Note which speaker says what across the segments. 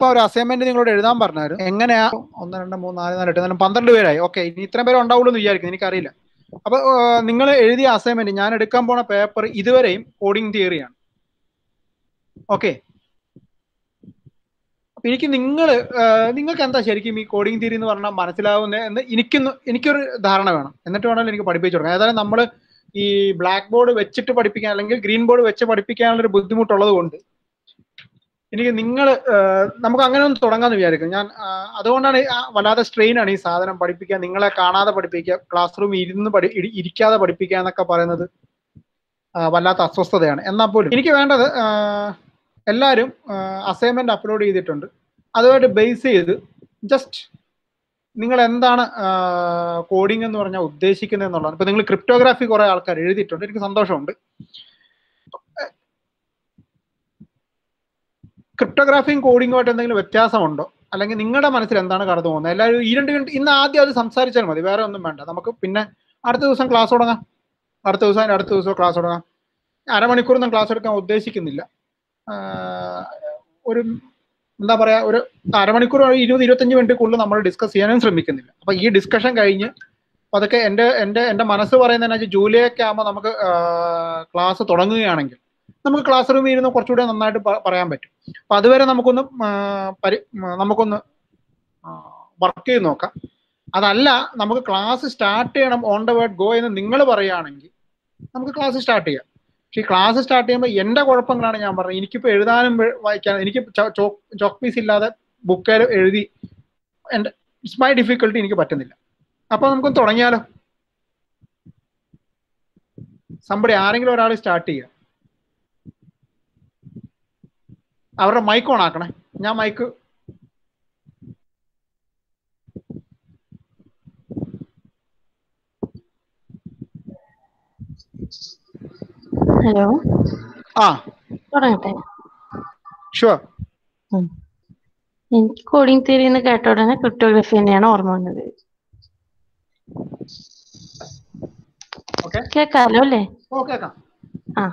Speaker 1: ഇപ്പൊ ഒരു അസൈൻമെന്റ് നിങ്ങളോട് എഴുതാൻ പറഞ്ഞായിരുന്നു എങ്ങനെയാ ഒന്ന് രണ്ട് മൂന്ന് നാല് നാല് എട്ട് നാല് പന്ത്രണ്ട് പേരായി ഓക്കെ ഇനി ഇത്രയും പേര് ഉണ്ടാവുള്ളൂ എന്ന് വിചാരിക്കുന്നു എനിക്കറിയില്ല അപ്പൊ നിങ്ങൾ എഴുതിയ അസൈൻമെന്റ് ഞാൻ എടുക്കാൻ പോണ പേപ്പർ ഇതുവരെയും കോഡിംഗ് തിയറിയാണ് ഓക്കെ അപ്പൊ എനിക്ക് നിങ്ങൾ നിങ്ങൾക്ക് എന്താ ശരിക്കും ഈ കോഡിംഗ് തിയറി എന്ന് പറഞ്ഞാൽ മനസ്സിലാവുന്നത് എന്ന് എനിക്കൊന്ന് എനിക്കൊരു ധാരണ വേണം എന്നിട്ട് വേണമല്ലോ എനിക്ക് പഠിപ്പിച്ചു കൊടുക്കാം ഏതായാലും നമ്മൾ ഈ ബ്ലാക്ക് ബോർഡ് വെച്ചിട്ട് പഠിപ്പിക്കാൻ അല്ലെങ്കിൽ ഗ്രീൻ ബോർഡ് വെച്ച് പഠിപ്പിക്കാനുള്ള ഒരു ബുദ്ധിമുട്ടുള്ളത് കൊണ്ട് എനിക്ക് നിങ്ങൾ നമുക്ക് അങ്ങനെ ഒന്ന് തുടങ്ങാന്ന് വിചാരിക്കും ഞാൻ ആ, അതുകൊണ്ടാണ് ഈ, ആ, വല്ലാതെ സ്ട്രെയിൻ ആണ് ഈ സാധനം പഠിപ്പിക്കുക നിങ്ങളെ കാണാതെ പഠിപ്പിക്കുക ക്ലാസ് റൂമിൽ ഇരുന്ന് പഠി ഇരി- ഇരിക്കാതെ പഠിപ്പിക്കുക എന്നൊക്കെ പറയുന്നത് ആ, വല്ലാത്ത അസ്വസ്ഥതയാണ് എന്നാൽ പോലും എനിക്ക് വേണ്ടത് ആ, എല്ലാവരും അസൈൻമെന്റ് അപ്ലോഡ് ചെയ്തിട്ടുണ്ട് അതുമായിട്ട് ബേസ് ചെയ്ത് ജസ്റ്റ് നിങ്ങൾ എന്താണ് കോഡിംഗ് എന്ന് പറഞ്ഞാൽ ഉദ്ദേശിക്കുന്നത് എന്നുള്ളതാണ് ഇപ്പൊ നിങ്ങൾ ക്രിപ്റ്റോഗ്രാഫി കുറെ ആൾക്കാർ എഴുതിയിട്ടുണ്ട് എനിക്ക് സന്തോഷമുണ്ട് ക്രിപ്റ്റോഗ്രാഫിയും കോഡിങ്ങുമായിട്ട് എന്തെങ്കിലും വ്യത്യാസമുണ്ടോ അല്ലെങ്കിൽ നിങ്ങളുടെ മനസ്സിൽ എന്താണ് കടന്നു പോകുന്നത് എല്ലാവരും ഈ രണ്ട് മിനിറ്റ് ഇന്ന് ആദ്യം അത് സംസാരിച്ചാൽ മതി വേറെ ഒന്നും വേണ്ട നമുക്ക് പിന്നെ അടുത്ത ദിവസം ക്ലാസ് തുടങ്ങാം അടുത്ത ദിവസം അതിന്റെ അടുത്ത ദിവസം ക്ലാസ് തുടങ്ങാം അരമണിക്കൂറൊന്നും ക്ലാസ് എടുക്കാൻ ഉദ്ദേശിക്കുന്നില്ല ആഹ് ഒരു എന്താ പറയാ ഒരു അരമണിക്കൂർ ഒരു ഇരുപത് ഇരുപത്തഞ്ച് മിനിറ്റുള്ളിൽ നമ്മൾ ഡിസ്കസ് ചെയ്യാനും ശ്രമിക്കുന്നില്ല അപ്പൊ ഈ ഡിസ്കഷൻ കഴിഞ്ഞ് അതൊക്കെ എൻ്റെ എൻ്റെ എൻ്റെ മനസ്സ് പറയുന്നതെന്ന് വെച്ചാൽ ജൂലൈ ഒക്കെ ആകുമ്പോൾ നമുക്ക് ക്ലാസ് തുടങ്ങുകയാണെങ്കിൽ നമുക്ക് ക്ലാസ് റൂമിൽ ഇരുന്ന് കുറച്ചുകൂടെ നന്നായിട്ട് പ- പറയാൻ പറ്റും അപ്പൊ അതുവരെ നമുക്കൊന്ന് ആ, പരി ആ, നമുക്കൊന്ന് വർക്ക് ചെയ്ത് നോക്കാം അതല്ല നമുക്ക് ക്ലാസ് സ്റ്റാർട്ട് ചെയ്യണം ഓൺ ദ വേർഡ് ഗോ എന്ന് നിങ്ങൾ പറയുകയാണെങ്കിൽ നമുക്ക് ക്ലാസ് സ്റ്റാർട്ട് ചെയ്യാം പക്ഷേ ഈ ക്ലാസ് സ്റ്റാർട്ട് ചെയ്യുമ്പോൾ എൻ്റെ കുഴപ്പങ്ങളാണ് ഞാൻ പറഞ്ഞത് എനിക്കിപ്പോൾ എഴുതാനും വെ- വായിക്കാനും എനിക്ക് ചോക്ക് പീസ് ഇല്ലാതെ ബുക്കിൽ എഴുതി എൻ്റെ ഇറ്റ്സ് മൈ ഡിഫിക്കൽട്ടി എനിക്ക് പറ്റുന്നില്ല അപ്പൊ നമുക്കൊന്ന് തുടങ്ങിയാലോ സമ്പടി ആരെങ്കിലും ഒരാൾ സ്റ്റാർട്ട് ചെയ്യുക അവരുടെ മൈക്ക് ഓൺ ആക്കണേ ഞാൻ മൈക്ക്
Speaker 2: ഹലോ
Speaker 1: ആ
Speaker 2: തുടങ്ങട്ടെ
Speaker 1: ഷുവർ
Speaker 2: എനിക്ക് കോഡിംഗ് തിയറി എന്ന് കേട്ട ഉടനെ ക്രിപ്റ്റോഗ്രഫി തന്നെയാണ് ഓർമ്മ വന്നത്
Speaker 1: ഓക്കെ
Speaker 2: കേക്കാലോ അല്ലേ
Speaker 1: ഓ കേൾക്കാം
Speaker 2: ആ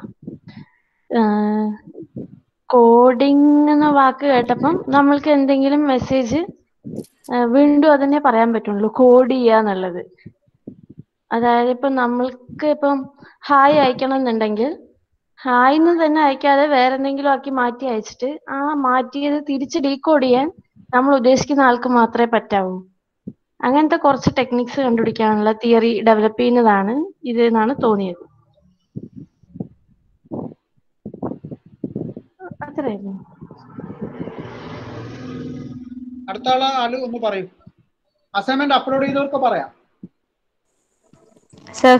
Speaker 2: കോഡിംഗ് എന്ന വാക്ക് കേട്ടപ്പം നമ്മൾക്ക് എന്തെങ്കിലും മെസ്സേജ് വീണ്ടും അതന്നെ പറയാൻ പറ്റുള്ളൂ കോഡ് ചെയ്യുക എന്നുള്ളത് അതായത് ഇപ്പം നമ്മൾക്ക് ഇപ്പം ഹായ് അയക്കണം എന്നുണ്ടെങ്കിൽ ഹായ് എന്ന് തന്നെ അയക്കാതെ വേറെ എന്തെങ്കിലും ആക്കി മാറ്റി അയച്ചിട്ട് ആ മാറ്റിയത് തിരിച്ച് ഡീകോഡ് ചെയ്യാൻ നമ്മൾ ഉദ്ദേശിക്കുന്ന ആൾക്ക് മാത്രമേ പറ്റാവൂ അങ്ങനത്തെ കുറച്ച് ടെക്നിക്സ് കണ്ടുപിടിക്കാനുള്ള തിയറി ഡെവലപ്പ് ചെയ്യുന്നതാണ് ഇത് എന്നാണ് തോന്നിയത് അത്രയായിരുന്നു
Speaker 1: അടുത്ത ആള് ആള് ഒന്ന് പറയൂ അസൈൻമെന്റ് അപ്ലോഡ് ചെയ്തവർക്ക് പറയാം
Speaker 3: സർ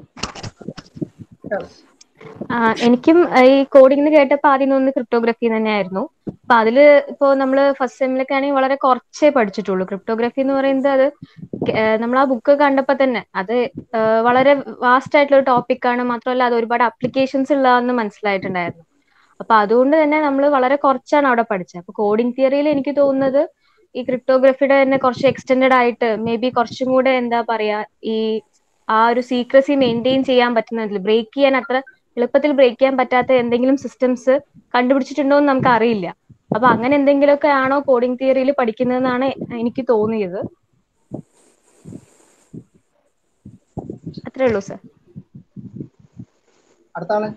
Speaker 1: Yes.
Speaker 3: എനിക്കും ഈ കോഡിംഗ് കേട്ടപ്പോൾ ആദ്യം തോന്നുന്നത് ക്രിപ്റ്റോഗ്രഫി തന്നെയായിരുന്നു അപ്പൊ അതില് ഇപ്പോ നമ്മള് ഫസ്റ്റ് സെമ്മിലൊക്കെ ആണെങ്കിൽ വളരെ കുറച്ചേ പഠിച്ചിട്ടുള്ളൂ ക്രിപ്റ്റോഗ്രഫി എന്ന് പറയുന്നത് അത് നമ്മൾ ആ ബുക്ക് കണ്ടപ്പോൾ തന്നെ അത് ആ, വളരെ വാസ്റ്റ് ആയിട്ടുള്ള ഒരു ടോപ്പിക്കാണ് മാത്രമല്ല അത് ഒരുപാട് അപ്ലിക്കേഷൻസ് ഉള്ളതെന്ന് മനസ്സിലായിട്ടുണ്ടായിരുന്നു അപ്പൊ അതുകൊണ്ട് തന്നെ നമ്മൾ വളരെ കുറച്ചാണ് അവിടെ പഠിച്ചത് അപ്പൊ കോഡിംഗ് തിയറിയിൽ എനിക്ക് തോന്നുന്നത് ഈ ക്രിപ്റ്റോഗ്രഫിയുടെ തന്നെ കുറച്ച് എക്സ്റ്റെൻഡഡ് ആയിട്ട് മേ ബി കുറച്ചും കൂടെ എന്താ പറയാ ഈ ആ ഒരു സീക്രസി മെയിൻറ്റെയിൻ ചെയ്യാൻ പറ്റുന്നതിൽ ബ്രേക്ക് ചെയ്യാൻ അത്ര എളുപ്പത്തിൽ ബ്രേക്ക് ചെയ്യാൻ പറ്റാത്ത എന്തെങ്കിലും സിസ്റ്റംസ് കണ്ടുപിടിച്ചിട്ടുണ്ടോ എന്ന് നമുക്ക് അറിയില്ല അപ്പൊ അങ്ങനെ എന്തെങ്കിലുമൊക്കെ ആണോ കോഡിംഗ് തിയറിയിൽ പഠിക്കുന്നതെന്നാണ് എനിക്ക് തോന്നിയത് അത്രേ ഉള്ളൂ സർ
Speaker 1: അടുത്ത ആള്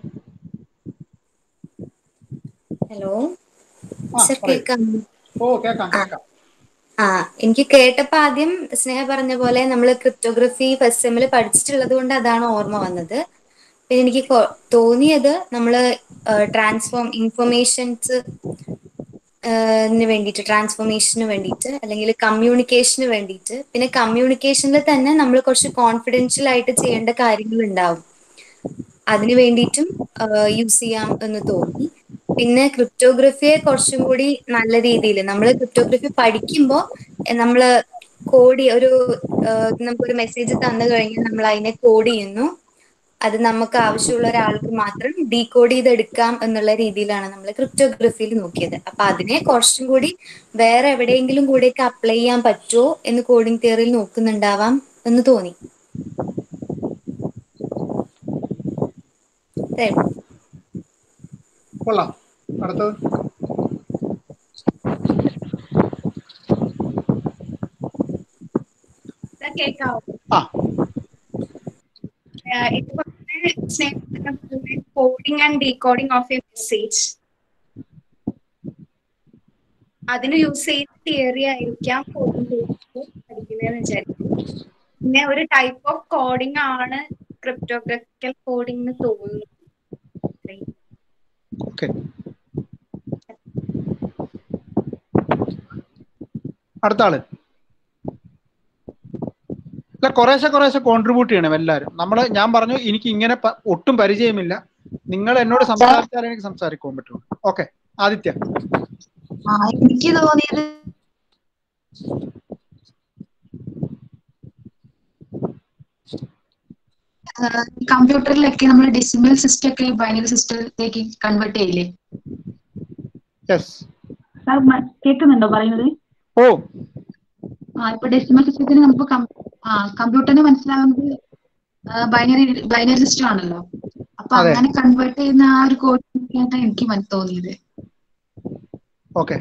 Speaker 4: ഹലോ
Speaker 1: ആ,
Speaker 4: സർ
Speaker 1: പറയൂ.
Speaker 4: കേൾക്കാം
Speaker 1: ഓ കേക്കാം കേക്കാം
Speaker 4: ആ എനിക്ക് കേട്ടപ്പോ ആദ്യം സ്നേഹ പറഞ്ഞ പോലെ നമ്മൾ ക്രിപ്റ്റോഗ്രഫി ഫസ്റ്റ് സെമ്മിൽ പഠിച്ചിട്ടുള്ളത് കൊണ്ട് അതാണ് ഓർമ്മ വന്നത് പിന്നെ എനിക്ക് കൊ- തോന്നിയത് നമ്മൾ ട്രാൻസ്ഫോം ഇൻഫർമേഷൻസ് വേണ്ടിയിട്ട് ട്രാൻസ്ഫോർമേഷന് വേണ്ടിയിട്ട് അല്ലെങ്കിൽ കമ്മ്യൂണിക്കേഷന് വേണ്ടിയിട്ട് പിന്നെ കമ്മ്യൂണിക്കേഷനിൽ തന്നെ നമ്മൾ കുറച്ച് കോൺഫിഡൻഷ്യൽ ആയിട്ട് ചെയ്യേണ്ട കാര്യങ്ങൾ ഉണ്ടാവും അതിന് വേണ്ടിയിട്ടും യൂസ് ചെയ്യാം എന്ന് തോന്നി പിന്നെ ക്രിപ്റ്റോഗ്രഫിയെ കുറച്ചും കൂടി നല്ല രീതിയിൽ നമ്മൾ ക്രിപ്റ്റോഗ്രഫി പഠിക്കുമ്പോൾ നമ്മൾ കോഡ് ഒരു ആഹ് നമുക്കൊരു മെസ്സേജ് തന്നു കഴിഞ്ഞാൽ നമ്മൾ അതിനെ കോഡ് ചെയ്യുന്നു അത് നമുക്ക് ആവശ്യമുള്ള ഒരാൾക്ക് മാത്രം ഡീകോഡ് ചെയ്തെടുക്കാം എന്നുള്ള രീതിയിലാണ് നമ്മൾ ക്രിപ്റ്റോഗ്രഫിയിൽ നോക്കിയത് അപ്പൊ അതിനെ കുറച്ചും കൂടി വേറെ എവിടെയെങ്കിലും കൂടെയൊക്കെ അപ്ലൈ ചെയ്യാൻ പറ്റുമോ എന്ന് കോഡിംഗ് തിയറിയിൽ നോക്കുന്നുണ്ടാവാം എന്ന് തോന്നി അത്രേ ഉള്ളൂ.
Speaker 1: കൊള്ളാം അടുത്തത്
Speaker 5: കേൾക്കാവോ
Speaker 1: ആ
Speaker 5: ഇപ്പൊ coding and decoding of a message അതിന് യൂസ് ചെയ്യുന്ന തിയറി ആയിരിക്കാം കോഡിംഗ് പഠിക്കുന്നതെന്ന് വിചാരിക്കും പിന്നെ ഒരു ടൈപ്പ് ഓഫ് കോഡിംഗ് ആണ് ക്രിപ്റ്റോഗ്രഫിക്കൽ കോഡിംഗ് എന്ന് തോന്നുന്നു
Speaker 1: ഓക്കെ അടുത്ത ആള് അല്ല കുറേശ്ശെ കുറേശ്ശെ കോൺട്രിബ്യൂട്ട് ചെയ്യണം എല്ലാവരും നമ്മൾ ഞാൻ പറഞ്ഞു എനിക്ക് ഇങ്ങനെ പ- ഒട്ടും പരിചയമില്ല നിങ്ങൾ എന്നോട് സംസാരിച്ചാലേ എനിക്ക് സംസാരിക്കാൻ പറ്റുള്ളൂ ഓക്കെ ആദിത്യ
Speaker 6: ആ എനിക്ക് തോന്നിയത് കമ്പ്യൂട്ടറിലൊക്കെ നമ്മൾ ഡെസിമൽ സിസ്റ്റം ഒക്കെ ബൈനറി സിസ്റ്റത്തിലേക്ക് കൺവേർട്ട് ചെയ്യില്ലേ
Speaker 1: യെസ്
Speaker 6: സാർ കേൾക്കുന്നുണ്ടോ പറയുന്നത്
Speaker 1: ഓ
Speaker 6: ആ ഇപ്പൊ ഡെസിമൽ സിസ്റ്റത്തിന് നമുക്ക് കം- ആ കമ്പ്യൂട്ടറിന് മനസ്സിലാവുന്നത് ബൈനറി ബൈനറി സിസ്റ്റം ആണല്ലോ അപ്പൊ
Speaker 1: അതെ.
Speaker 6: അങ്ങനെ കൺവേർട്ട് ചെയ്യുന്ന ആ ഒരു കോഡ് എനിക്ക് മന- തോന്നിയത്
Speaker 1: ഓക്കെ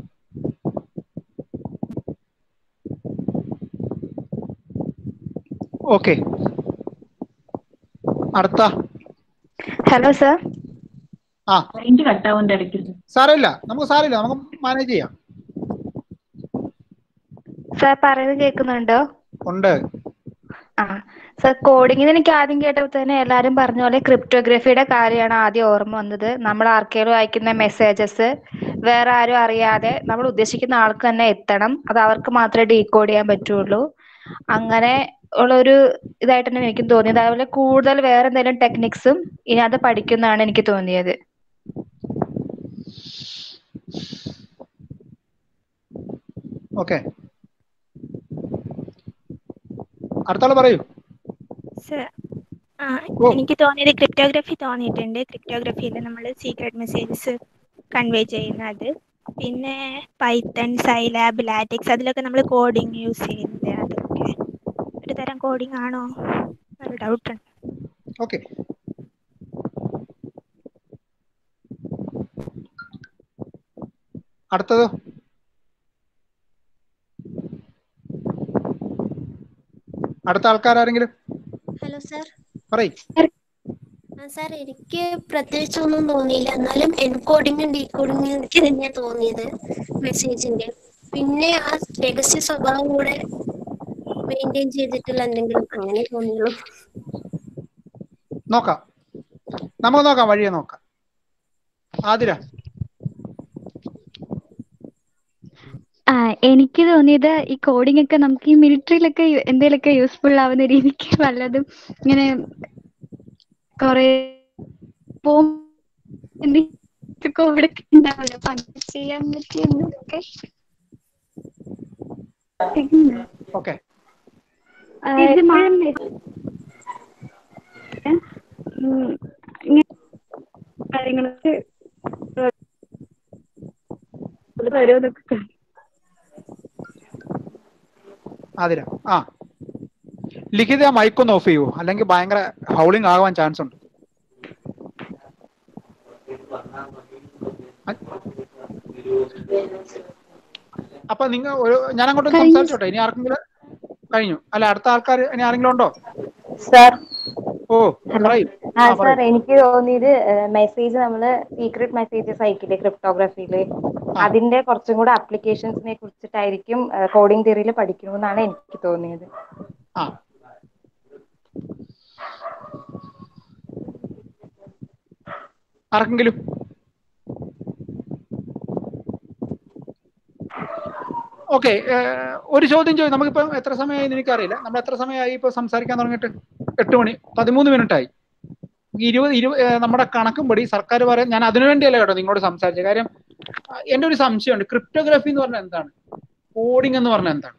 Speaker 1: ഓക്കെ അടുത്ത
Speaker 7: ഹലോ സർ
Speaker 1: ആ
Speaker 6: റേഞ്ച് കട്ടാവുന്ന ഇടയ്ക്ക്
Speaker 1: സാരമില്ല നമുക്ക് സാരമില്ല നമുക്ക് മാനേജ് ചെയ്യാം
Speaker 7: സർ പറയുന്നത് കേൾക്കുന്നുണ്ടോ
Speaker 1: ഉണ്ട്
Speaker 7: ആ സർ കോഡിങ്ങിന് എനിക്ക് ആദ്യം കേട്ടപ്പോൾ തന്നെ എല്ലാവരും പറഞ്ഞ പോലെ ക്രിപ്റ്റോഗ്രഫിയുടെ കാര്യമാണ് ആദ്യം ഓർമ്മ വന്നത് നമ്മൾ ആർക്കെങ്കിലും അയക്കുന്ന മെസ്സേജസ് വേറെ ആരും അറിയാതെ നമ്മൾ ഉദ്ദേശിക്കുന്ന ആൾക്ക് തന്നെ എത്തണം അത് അവർക്ക് മാത്രമേ ഡീകോഡ് ചെയ്യാൻ പറ്റുള്ളൂ അങ്ങനെ ഉള്ളൊരു ഇതായിട്ട് തന്നെ എനിക്കും തോന്നിയത് അതുപോലെ കൂടുതൽ വേറെ എന്തെങ്കിലും ടെക്നിക്സും ഇനി അത് പഠിക്കുന്നതാണ് എനിക്ക് തോന്നിയത്
Speaker 1: ഓക്കെ അടുത്ത ആള് പറയൂ
Speaker 8: സർ ആ
Speaker 1: ഓ.
Speaker 8: എനിക്ക് തോന്നിയത് ക്രിപ്റ്റോഗ്രഫി തോന്നിയിട്ടുണ്ട് ക്രിപ്റ്റോഗ്രഫിയിൽ നമ്മൾ സീക്രട്ട് മെസ്സേജസ് കൺവേ ചെയ്യുന്നത് പിന്നെ പൈത്തൺ സൈലാബ് ലാറ്റിക്സ് അതിലൊക്കെ നമ്മൾ കോഡിങ് യൂസ് ചെയ്യുന്നത് അതൊക്കെ ഒരു തരം കോഡിങ് ആണോ ഒരു ഡൗട്ട് ഉണ്ട്
Speaker 1: ഓക്കെ അടുത്തത് അടുത്ത ആൾക്കാരെങ്കിലും
Speaker 9: ഹലോ സാർ
Speaker 1: പറയ്
Speaker 9: സാർ എനിക്ക് പ്രത്യേകിച്ച് ഒന്നും തോന്നിയില്ല എന്നാലും എൻകോഡിങ്ങും ഡീകോഡിങ്ങും എനിക്ക് തന്നെയാ തോന്നിയത് മെസ്സേജിന്റെ പിന്നെ ആ രഹസ്യ സ്വഭാവം കൂടെ മെയിൻറ്റെയിൻ ചെയ്തിട്ടുള്ള എന്തെങ്കിലും അങ്ങനെ തോന്നിയുള്ളൂ
Speaker 1: നോക്കാം നമുക്ക് നോക്കാം വഴിയെ നോക്കാം ആതിര
Speaker 10: ആ എനിക്ക് തോന്നിയത് ഈ കോഡിംഗ് ഒക്കെ നമുക്ക് ഈ മിലിറ്ററിയിലൊക്കെ എന്തെങ്കിലുമൊക്കെ യൂസ്ഫുൾ ആവുന്ന രീതിക്ക് വല്ലതും ഇങ്ങനെ കൊറേ കോഡൊക്കെ ഉണ്ടാവില്ല അപ്പൊ അങ്ങനെ ചെയ്യാൻ പറ്റിയെന്നൊക്കെ
Speaker 1: ഓക്കെ
Speaker 10: ഇത് മാം കാര്യങ്ങളൊക്കെ വരുമെന്നൊക്കെ
Speaker 1: ആതിര ആ ലിഖിത മൈക്കൊന്ന് ഓഫ് ചെയ്യൂ അല്ലെങ്കിൽ ഭയങ്കര ഹൗളിംഗ് ആകാൻ ചാൻസ് ഉണ്ട് അപ്പൊ നിങ്ങൾ ഒരു ഞാൻ അങ്ങോട്ട്
Speaker 10: കഴിഞ്ഞു.
Speaker 1: സംസാരിച്ചോട്ടെ ഇനി ആർക്കെങ്കിലും കഴിഞ്ഞു അല്ല അടുത്ത ആൾക്കാർ ഇനി ആരെങ്കിലും ഉണ്ടോ
Speaker 11: സാർ
Speaker 1: ഓ പറയൂ
Speaker 11: ആ
Speaker 1: ആ,
Speaker 11: സാർ
Speaker 1: പറയൂ.
Speaker 11: എനിക്ക് തോന്നിയത് മെസ്സേജ് നമ്മള് സീക്രട്ട് മെസ്സേജസ് അയക്കില്ലേ ക്രിപ്റ്റോഗ്രഫിയില് അതിന്റെ കുറച്ചും കൂടെ അപ്ലിക്കേഷൻസിനെ കുറിച്ചിട്ടായിരിക്കും കോഡിംഗ് തിയറിയിൽ പഠിക്കണമെന്നാണ് എനിക്ക് തോന്നിയത്
Speaker 1: ആ ആർക്കെങ്കിലും ഓക്കെ ഒരു ചോദ്യം ചോദിച്ചു നമുക്കിപ്പോ എത്ര സമയമായി എന്ന് എനിക്കറിയില്ല നമ്മൾ എത്ര സമയമായി ഇപ്പൊ സംസാരിക്കാൻ തുടങ്ങിയിട്ട് എട്ട് മണി പതിമൂന്ന് മിനിറ്റ് ആയി ഇരുപത് ഇരുപത് ഏഹ്, നമ്മുടെ കണക്കും പടി സർക്കാർ പറയാൻ ഞാൻ അതിനു വേണ്ടിയല്ല കേട്ടോ നിങ്ങളോട് സംസാരിച്ചത് കാര്യം ആ, എന്റെ ഒരു സംശയമുണ്ട് ക്രിപ്റ്റോഗ്രഫി എന്ന് പറഞ്ഞാൽ എന്താണ് കോഡിംഗ് എന്ന് പറഞ്ഞാൽ എന്താണ്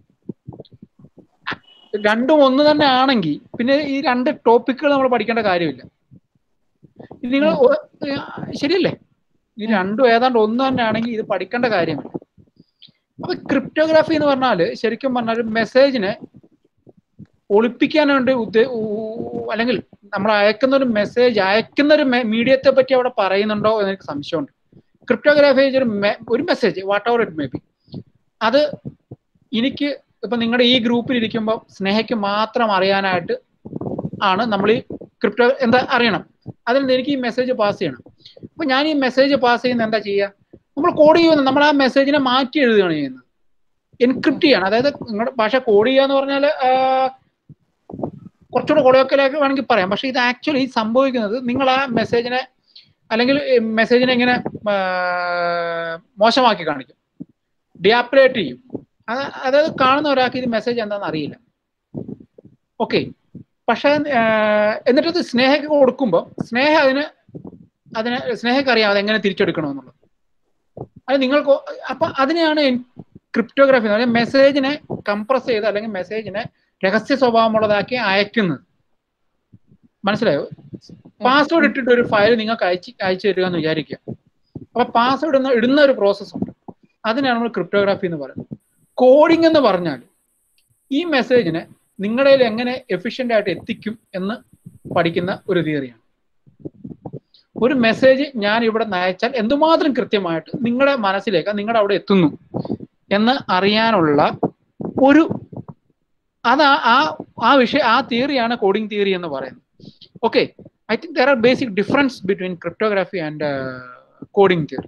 Speaker 1: രണ്ടും ഒന്ന് തന്നെ ആണെങ്കിൽ പിന്നെ ഈ രണ്ട് ടോപ്പിക്കുകൾ നമ്മൾ പഠിക്കേണ്ട കാര്യമില്ല നിങ്ങൾ ശരിയല്ലേ ഈ രണ്ടും ഏതാണ്ട് ഒന്ന് തന്നെ ആണെങ്കിൽ ഇത് പഠിക്കേണ്ട കാര്യമില്ല അപ്പൊ ക്രിപ്റ്റോഗ്രാഫി എന്ന് പറഞ്ഞാല് ശരിക്കും പറഞ്ഞാൽ മെസ്സേജിനെ ഒളിപ്പിക്കാൻ വേണ്ടി ഉദ്ദേ- ഊ- അല്ലെങ്കിൽ നമ്മൾ അയക്കുന്ന ഒരു മെസ്സേജ് അയക്കുന്ന ഒരു മീഡിയത്തെ പറ്റി അവിടെ പറയുന്നുണ്ടോ എന്ന് എനിക്ക് സംശയമുണ്ട് ക്രിപ്റ്റോഗ്രാഫി ഒരു മെ- ഒരു message what ever it may be എനിക്ക് ഇപ്പൊ നിങ്ങളുടെ ഈ ഗ്രൂപ്പിൽ ഇരിക്കുമ്പോൾ സ്നേഹയ്ക്ക് മാത്രം അറിയാനായിട്ട് ആണ് നമ്മൾ ഈ ക്രിപ്റ്റോ എന്താ അറിയണം അതിൽ നിന്ന് എനിക്ക് ഈ മെസ്സേജ് പാസ് ചെയ്യണം അപ്പൊ ഞാൻ ഈ മെസ്സേജ് പാസ് ചെയ്യുന്ന എന്താ ചെയ്യുക നമ്മൾ കോഡ് ചെയ്യുന്നു നമ്മൾ ആ മെസ്സേജിനെ മാറ്റി എഴുതുകയാണ് ചെയ്യുന്നത് എൻക്രിപ്റ്റ് ചെയ്യണം അതായത് നിങ്ങളുടെ ഭാഷ കോഡ് ചെയ്യുക എന്ന് പറഞ്ഞാൽ കുറച്ചുകൂടെ കൊളയോക്കലേക്ക് വേണമെങ്കിൽ പറയാം പക്ഷെ ഇത് ആക്ച്വലി സംഭവിക്കുന്നത് നിങ്ങൾ ആ മെസ്സേജിനെ അല്ലെങ്കിൽ മെസ്സേജിനെ ഇങ്ങനെ ആ, മോശമാക്കി കാണിക്കും ഡിയാപ്പുലേറ്റ് ചെയ്യും അത് അതായത് കാണുന്ന ഒരാൾക്ക് ഇത് മെസ്സേജ് എന്താണെന്ന് അറിയില്ല ഓക്കെ പക്ഷേ ആ, എന്നിട്ട് ഇത് സ്നേഹയ്ക്ക് കൊടുക്കുമ്പോൾ സ്നേഹ അതിന് അതിനെ സ്നേഹയ്ക്ക് അറിയാം അതെങ്ങനെ തിരിച്ചെടുക്കണമെന്നുള്ളത് അത് നിങ്ങൾക്ക് അപ്പൊ അതിനെയാണ് ക്രിപ്റ്റോഗ്രാഫി എന്ന് പറയുന്നത് മെസ്സേജിനെ കംപ്രസ് ചെയ്ത് അല്ലെങ്കിൽ മെസ്സേജിനെ രഹസ്യ സ്വഭാവമുള്ളതാക്കി അയക്കുന്നത് മനസ്സിലായോ പാസ്വേഡ് ഇട്ടിട്ട് ഒരു ഫയൽ നിങ്ങൾക്ക് അയച്ച് അയച്ചു തരിക എന്ന് വിചാരിക്കുക അപ്പൊ പാസ്വേഡ് ഇടുന്ന ഇടുന്ന ഒരു പ്രോസസ്സ് ഉണ്ട് അതിനാണ് നമ്മൾ ക്രിപ്റ്റോഗ്രാഫി എന്ന് പറയുന്നത് കോഡിംഗ് എന്ന് പറഞ്ഞാൽ ഈ മെസ്സേജിനെ നിങ്ങളുടെ കയ്യിൽ എങ്ങനെ എഫിഷ്യന്റ് ആയിട്ട് എത്തിക്കും എന്ന് പഠിക്കുന്ന ഒരു തിയറിയാണ് ഒരു മെസ്സേജ് ഞാൻ ഇവിടെ നിന്ന് അയച്ചാൽ എന്തുമാത്രം കൃത്യമായിട്ട് നിങ്ങളുടെ മനസ്സിലേക്ക് നിങ്ങളുടെ അവിടെ എത്തുന്നു എന്ന് അറിയാനുള്ള ഒരു അത് ആ- ആ ആ വിഷയം ആ തിയറിയാണ് കോഡിംഗ് തിയറി എന്ന് പറയുന്നത് okay I think there are basic difference between cryptography and coding theory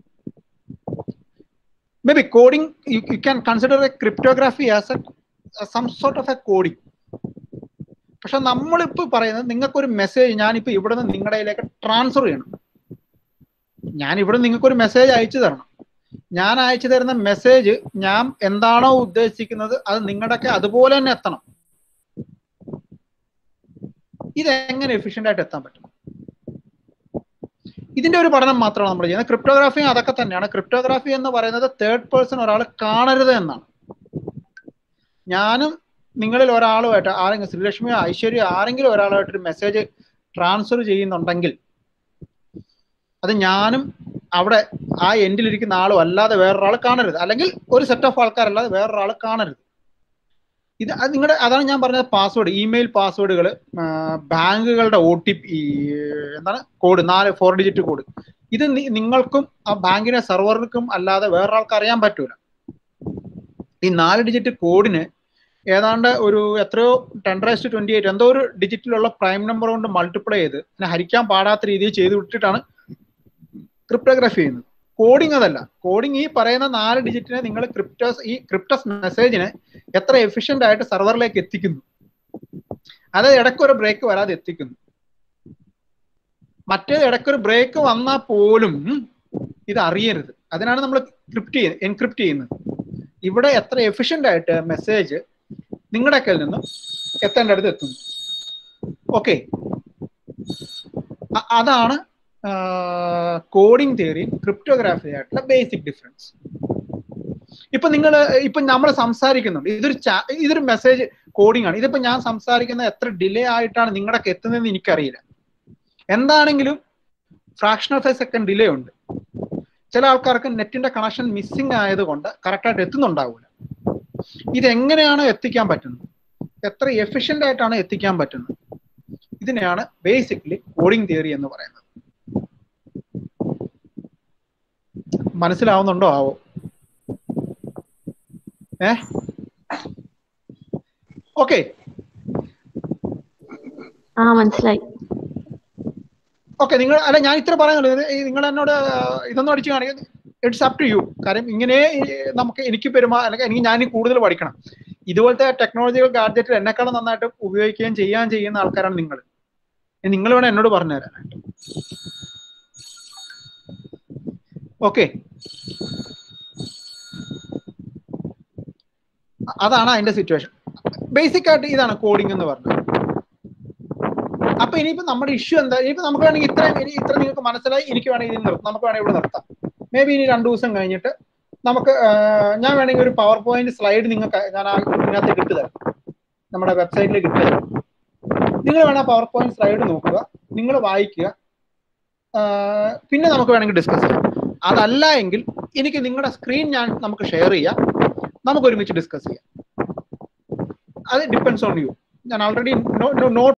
Speaker 1: maybe coding you, you can consider a cryptography as a as some sort of a coding പക്ഷെ നമ്മളിപ്പോ പറയുന്നത് നിങ്ങൾക്ക് ഒരു മെസ്സേജ് ഞാനിപ്പോ ഇവിടെ നിന്ന് നിങ്ങളുടെ കയ്യിലേക്ക് ട്രാൻസ്ഫർ ചെയ്യണം ഞാൻ ഇവിടെ നിങ്ങൾക്ക് ഒരു മെസ്സേജ് അയച്ചു തരണം ഞാൻ അയച്ചു തരുന്ന മെസ്സേജ് ഞാൻ എന്താണോ ഉദ്ദേശിക്കുന്നത് അത് നിങ്ങളുടെയൊക്കെ അതുപോലെ തന്നെ എത്തണം ഇതെങ്ങനെ എഫിഷ്യന്റ് ആയിട്ട് എത്താൻ പറ്റും ഇതിന്റെ ഒരു പഠനം മാത്രമാണ് നമ്മൾ ചെയ്യുന്നത് ക്രിപ്റ്റോഗ്രാഫി അതൊക്കെ തന്നെയാണ് ക്രിപ്റ്റോഗ്രാഫി എന്ന് പറയുന്നത് തേർഡ് പേഴ്സൺ ഒരാൾ കാണരുത് എന്നാണ് ഞാനും നിങ്ങളിൽ ഒരാളുമായിട്ട് ആരെങ്കിലും ശ്രീലക്ഷ്മിയോ ഐശ്വര്യോ ആരെങ്കിലും ഒരാളുമായിട്ട് ഒരു മെസ്സേജ് ട്രാൻസ്ഫർ ചെയ്യുന്നുണ്ടെങ്കിൽ അത് ഞാനും അവിടെ ആ എൻഡിലിരിക്കുന്ന ആളും അല്ലാതെ വേറൊരാൾ കാണരുത് അല്ലെങ്കിൽ ഒരു സെറ്റ് ഓഫ് ആൾക്കാരല്ലാതെ വേറൊരാൾ കാണരുത് ഇത് അത് നിങ്ങളുടെ അതാണ് ഞാൻ പറഞ്ഞത് പാസ്വേഡ് ഇമെയിൽ പാസ്വേഡുകൾ ബാങ്കുകളുടെ ഒ ടി പി എന്താണ് കോഡ് നാല് ഫോർ ഡിജിറ്റ് കോഡ് ഇത് നി- നിങ്ങൾക്കും ആ ബാങ്കിനെ സെർവറിനും അല്ലാതെ വേറൊരാൾക്ക് അറിയാൻ പറ്റൂല ഈ നാല് ഡിജിറ്റ് കോഡിന് ഏതാണ്ട് ഒരു എത്രയോ ten raise to twenty eight എന്തോ ഒരു ഡിജിറ്റിലുള്ള പ്രൈം നമ്പർ കൊണ്ട് മൾട്ടിപ്ലൈ ചെയ്ത് അതിനെ ഹരിക്കാൻ പാടാത്ത രീതിയിൽ ചെയ്ത് വിട്ടിട്ടാണ് ക്രിപ്റ്റോഗ്രാഫി ചെയ്യുന്നത് കോഡിംഗ് അതല്ല കോഡിംഗ് ഈ പറയുന്ന നാല് ഡിജിറ്റിനെ നിങ്ങൾ ക്രിപ്റ്റോസ് ഈ ക്രിപ്റ്റസ് മെസ്സേജിനെ എത്ര എഫിഷ്യന്റ് ആയിട്ട് സെർവറിലേക്ക് എത്തിക്കുന്നു അത് ഇടയ്ക്കൊരു ബ്രേക്ക് വരാതെ എത്തിക്കുന്നു മറ്റേ ഇടയ്ക്കൊരു ബ്രേക്ക് വന്നാൽ പോലും ഇത് അറിയരുത് അതിനാണ് നമ്മൾ ക്രിപ്റ്റ് ചെയ്യുന്നത് എൻക്രിപ്റ്റ് ചെയ്യുന്നത് ഇവിടെ എത്ര എഫിഷ്യന്റ് ആയിട്ട് മെസ്സേജ് നിങ്ങളുടെ കയ്യിൽ നിന്നും എത്തേണ്ട അടുത്ത് എത്തുന്നു ഓക്കെ അതാണ് കോഡിംഗ് തിയറിയും ക്രിപ്റ്റോഗ്രാഫി ആയിട്ടുള്ള ബേസിക് ഡിഫറൻസ് ഇപ്പൊ നിങ്ങൾ ഇപ്പൊ നമ്മൾ സംസാരിക്കുന്നുണ്ട് ഇതൊരു ചാ- ഇതൊരു മെസ്സേജ് കോഡിംഗ് ആണ് ഇതിപ്പോ ഞാൻ സംസാരിക്കുന്നത് എത്ര ഡിലേ ആയിട്ടാണ് നിങ്ങളുടെ എത്തുന്നതെന്ന് എനിക്കറിയില്ല എന്താണെങ്കിലും fraction of a second delay ഉണ്ട് ചില ആൾക്കാർക്ക് നെറ്റിന്റെ കണക്ഷൻ മിസ്സിംഗ് ആയതുകൊണ്ട് കറക്റ്റായിട്ട് എത്തുന്നുണ്ടാവില്ല ഇതെങ്ങനെയാണ് എത്തിക്കാൻ പറ്റുന്നത് എത്ര എഫിഷ്യന്റ് ആയിട്ടാണ് എത്തിക്കാൻ പറ്റുന്നത് ഇതിനെയാണ് ബേസിക്കലി കോഡിംഗ് തിയറി എന്ന് പറയുന്നത് മനസ്സിലാവുന്നുണ്ടോ ആവോ ഏ ഓക്കെ
Speaker 2: ആ മനസ്സിലായി
Speaker 1: ഓക്കെ നിങ്ങൾ അല്ല ഞാൻ ഇത്ര പറയുന്നുള്ളൂ ഇത് ഈ നിങ്ങൾ എന്നോട് ഇതൊന്നും അടിച്ചു കാണിക്കുക ഇറ്റ്സ് അപ് ടു യു കാര്യം ഇങ്ങനെ ഈ നമുക്ക് എനിക്ക് പെരുമാ അല്ലെങ്കിൽ എനിക്ക് ഞാൻ കൂടുതൽ പഠിക്കണം ഇതുപോലത്തെ ടെക്നോളജികൾ ഗാഡ്ജറ്റിൽ എന്നെക്കാളും നന്നായിട്ട് ഉപയോഗിക്കുകയും ചെയ്യാൻ ചെയ്യുന്ന ആൾക്കാരാണ് നിങ്ങൾ നിങ്ങൾ വേണം എന്നോട് പറഞ്ഞു തരാനായിട്ട് ഓക്കെ അതാണ് അതിന്റെ സിറ്റുവേഷൻ ബേസിക് ആയിട്ട് ഇതാണ് കോഡിംഗ് എന്ന് പറഞ്ഞത് അപ്പൊ ഇനിയിപ്പോ നമ്മുടെ ഇഷ്യൂ എന്താ ഇനിയിപ്പോ നമുക്ക് വേണമെങ്കിൽ ഇത്ര ഇനി ഇത്ര നിങ്ങൾക്ക് മനസ്സിലായി എനിക്ക് വേണമെങ്കിൽ ഇത് നിർത്താം നമുക്ക് വേണമെങ്കിൽ ഇവിടെ നിർത്താം മേ ബി ഇനി രണ്ടു ദിവസം കഴിഞ്ഞിട്ട് നമുക്ക് ആ, ഞാൻ വേണമെങ്കിൽ ഒരു പവർ പോയിന്റ് സ്ലൈഡ് നിങ്ങൾക്ക് ഞാൻ ആ ഇതിനകത്ത് കിട്ടുതരാം നമ്മുടെ വെബ്സൈറ്റിൽ കിട്ടുതരാം നിങ്ങൾ വേണം പവർ പോയിന്റ് സ്ലൈഡ് നോക്കുക നിങ്ങൾ വായിക്കുക ആ, പിന്നെ നമുക്ക് വേണമെങ്കിൽ ഡിസ്കസ് ചെയ്യാം അതല്ല എങ്കിൽ എനിക്ക് നിങ്ങളുടെ സ്ക്രീൻ ഞാൻ നമുക്ക് ഷെയർ ചെയ്യാം നമുക്ക് ഒരുമിച്ച് ഡിസ്കസ് ചെയ്യാം അത് ഡിപ്പെൻസ് ഓൺ യു ഞാൻ ഓൾറെഡി നോട്ട്